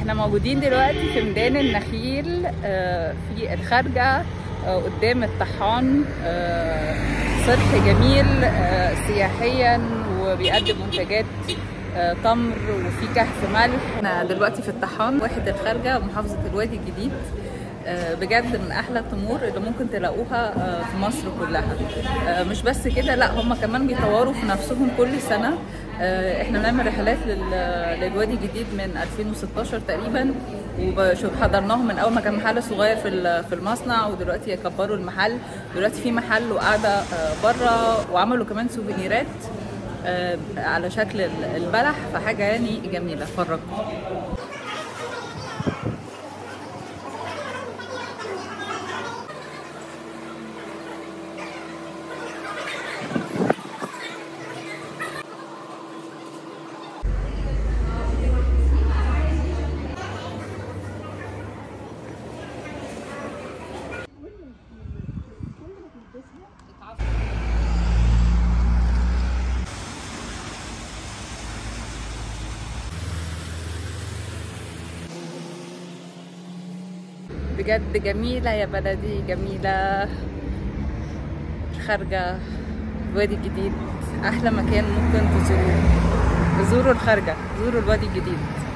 احنا موجودين دلوقتي في ميدان النخيل آه، في الخارجة آه، قدام الطحان آه، صرح جميل آه، سياحيا وبيقدم منتجات آه، تمر وفي كهف ملح احنا دلوقتي في الطحان واحد الخارجة محافظة الوادي الجديد آه، بجد من احلى التمور اللي ممكن تلاقوها آه، في مصر كلها آه، مش بس كده لا هم كمان بيطوروا في نفسهم كل سنه آه، احنا بنعمل رحلات لل- للوادي الجديد من 2016 تقريبا وحضرناهم من اول ما كان محل صغير في ال- في المصنع ودلوقتي كبروا المحل دلوقتي في محل وقاعده بره وعملوا كمان سوفينيرات آه، على شكل ال- البلح فحاجه يعني جميله فرجوا بجد جميلة يا بلدي جميلة خارجة الوادي الجديد أحلى مكان ممكن تزوروه زوروا الخارجة زوروا الوادي الجديد